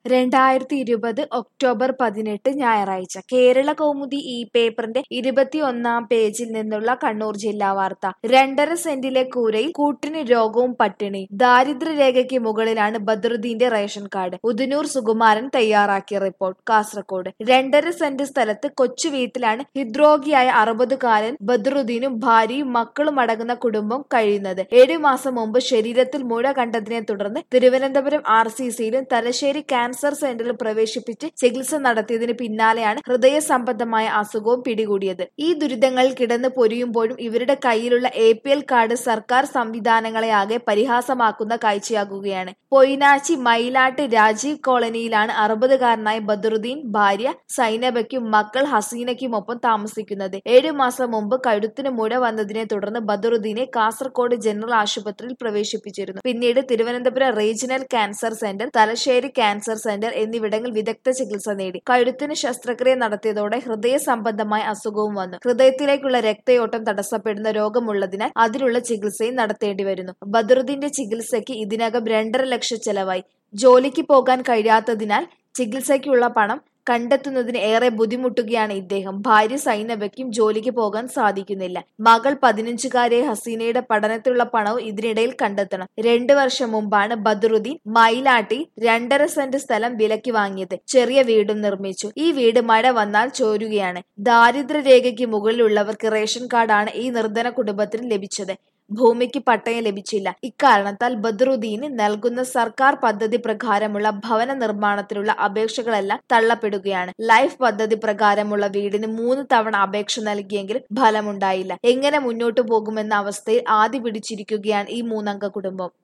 രണ്ടായിരത്തി ഇരുപത് ഒക്ടോബർ പതിനെട്ട് ഞായറാഴ്ച കേരള കൗമുദി ഈ പേപ്പറിന്റെ ഇരുപത്തിയൊന്നാം പേജിൽ നിന്നുള്ള കണ്ണൂർ ജില്ലാ വാർത്ത രണ്ടര സെന്റിലെ കൂരയിൽ കൂട്ടിന് രോഗവും പട്ടിണി ദാരിദ്ര്യരേഖയ്ക്ക് മുകളിലാണ് ബദ്രുദ്ദീന്റെ റേഷൻ കാർഡ് ഉദനൂർ സുകുമാരൻ തയ്യാറാക്കിയ റിപ്പോർട്ട് കാസർകോട് രണ്ടര സെന്റ് സ്ഥലത്ത് കൊച്ചു വീട്ടിലാണ് ഹൃദ്രോഗിയായ അറുപതുകാരൻ ബദ്രുദ്ദീനും ഭാര്യയും മക്കളും അടങ്ങുന്ന കുടുംബം കഴിയുന്നത് ഏഴു മാസം മുമ്പ് ശരീരത്തിൽ മുഴ കണ്ടതിനെ തുടർന്ന് തിരുവനന്തപുരം ആർ സി സിയിലും തലശ്ശേരി ക്യാൻസർ സെന്ററിൽ പ്രവേശിപ്പിച്ച് ചികിത്സ നടത്തിയതിന് പിന്നാലെയാണ് ഹൃദയ സംബന്ധമായ അസുഖവും പിടികൂടിയത് ഈ ദുരിതങ്ങളിൽ കിടന്ന് പൊരിയുമ്പോഴും ഇവരുടെ കയ്യിലുള്ള എ പി എൽ കാർഡ് സർക്കാർ സംവിധാനങ്ങളെ ആകെ പരിഹാസമാക്കുന്ന കാഴ്ചയാകുകയാണ് പൊയിനാച്ചി മയിലാട്ട് രാജീവ് കോളനിയിലാണ് അറുപതുകാരനായ ബദറുദ്ദീൻ ഭാര്യ സൈനബയ്ക്കും മക്കൾ ഹസീനയ്ക്കുമൊപ്പം താമസിക്കുന്നത് ഏഴു മാസം മുമ്പ് കഴുത്തിന് മുഴ വന്നതിനെ തുടർന്ന് ബദറുദ്ദീനെ കാസർകോട് ജനറൽ ആശുപത്രിയിൽ പ്രവേശിപ്പിച്ചിരുന്നു പിന്നീട് Thiruvananthapuram regional cancer centre Thalassery cancer centre എന്നിവിടങ്ങളിൽ വിദഗ്ധ ചികിത്സ നേടി കഴുത്തിന് ശസ്ത്രക്രിയ നടത്തിയതോടെ ഹൃദയ സംബന്ധമായ അസുഖവും വന്നു ഹൃദയത്തിലേക്കുള്ള രക്തയോട്ടം തടസ്സപ്പെടുന്ന രോഗമുള്ളതിനാൽ അതിനുള്ള ചികിത്സയും നടത്തേണ്ടി വരുന്നു ബദറുദ്ദീന്റെ ചികിത്സയ്ക്ക് ഇതിനകം രണ്ടര ലക്ഷം ചെലവായി ജോലിക്ക് പോകാൻ കഴിയാത്തതിനാൽ ചികിത്സയ്ക്കുള്ള പണം കണ്ടെത്തുന്നതിന് ഏറെ ബുദ്ധിമുട്ടുകയാണ് ഇദ്ദേഹം ഭാര്യ സൈനബയ്ക്കും ജോലിക്ക് പോകാൻ സാധിക്കുന്നില്ല മകൾ പതിനഞ്ചുകാരിയെ ഹസീനയുടെ പഠനത്തിലുള്ള പണവും ഇതിനിടയിൽ കണ്ടെത്തണം രണ്ടു വർഷം മുമ്പാണ് ബദറുദ്ദീൻ മയിലാട്ടി രണ്ടര സെന്റ് സ്ഥലം വിലക്ക് വാങ്ങിയത് ചെറിയ വീടും നിർമ്മിച്ചു ഈ വീട് മഴ വന്നാൽ ചോരുകയാണ് ദാരിദ്ര്യരേഖയ്ക്ക് മുകളിലുള്ളവർക്ക് റേഷൻ കാർഡാണ് ഈ നിർധന കുടുംബത്തിന് ലഭിച്ചത് ഭൂമിക്ക് പട്ടയം ലഭിച്ചില്ല ഇക്കാരണത്താൽ ബദ്രുദ്ദീന് നൽകുന്ന സർക്കാർ പദ്ധതി പ്രകാരമുള്ള ഭവന നിർമ്മാണത്തിനുള്ള അപേക്ഷകളെല്ലാം തള്ളപ്പെടുകയാണ് ലൈഫ് പദ്ധതി പ്രകാരമുള്ള വീടിന് മൂന്ന് തവണ അപേക്ഷ നൽകിയെങ്കിലും ഫലമുണ്ടായില്ല എങ്ങനെ മുന്നോട്ടു പോകുമെന്ന അവസ്ഥയിൽ ആദ്യ പിടിച്ചിരിക്കുകയാണ് ഈ മൂന്നംഗ കുടുംബം